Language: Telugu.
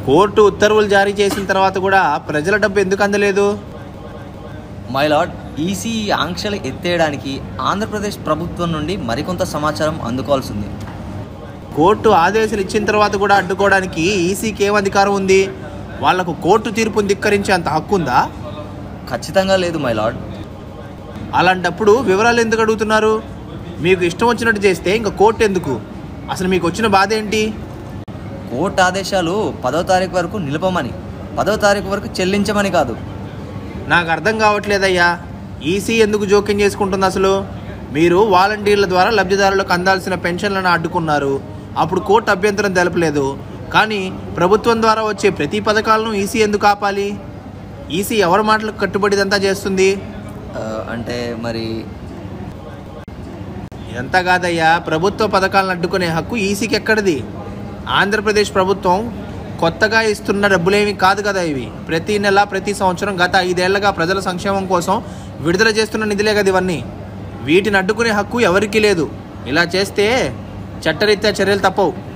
కోర్టు ఉత్తర్వులు జారీ చేసిన తర్వాత కూడా ప్రజల డబ్బు ఎందుకు అందలేదు మై లార్డ్ ఈసీ ఈ ఆంక్షలు ఎత్తేయడానికి ఆంధ్రప్రదేశ్ ప్రభుత్వం నుండి మరికొంత సమాచారం అందుకోవాల్సి ఉంది కోర్టు ఆదేశాలు ఇచ్చిన తర్వాత కూడా అడ్డుకోవడానికి ఈసీకి ఏం అధికారం ఉంది వాళ్లకు కోర్టు తీర్పును ధిక్కరించే అంత హక్కు ఉందా ఖచ్చితంగా లేదు మై లార్డ్ అలాంటప్పుడు వివరాలు ఎందుకు అడుగుతున్నారు మీకు ఇష్టం వచ్చినట్టు చేస్తే ఇంకా కోర్టు ఎందుకు అసలు మీకు వచ్చిన బాధ ఏంటి కోర్టు ఆదేశాలు పదో తారీఖు వరకు నిలపమని పదో తారీఖు వరకు చెల్లించమని కాదు నాకు అర్థం కావట్లేదయ్యా ఈసీ ఎందుకు జోక్యం చేసుకుంటుంది అసలు మీరు వాలంటీర్ల ద్వారా లబ్ధిదారులకు అందాల్సిన పెన్షన్లను అడ్డుకున్నారు అప్పుడు కోర్టు అభ్యంతరం తెలపలేదు కానీ ప్రభుత్వం ద్వారా వచ్చే ప్రతి పథకాలను ఈసీ ఎందుకు ఆపాలి ఈసీ ఎవరి మాటలకు కట్టుబడి ఇదంతా చేస్తుంది ఆ, అంటే మరి ఇదంతా కాదయ్యా ప్రభుత్వ పథకాలను అడ్డుకునే హక్కు ఈసీకి ఎక్కడిది ఆంధ్రప్రదేశ్ ప్రభుత్వం కొత్తగా ఇస్తున్న డబ్బులేమి కాదు కదా ఇవి ప్రతి నెల ప్రతి సంవత్సరం గత ఐదేళ్లుగా ప్రజల సంక్షేమం కోసం విడుదల చేస్తున్న నిధులే కదా ఇవన్నీ వీటిని అడ్డుకునే హక్కు ఎవరికీ లేదు ఇలా చేస్తే చట్టరీత్యా చర్యలు తప్పవు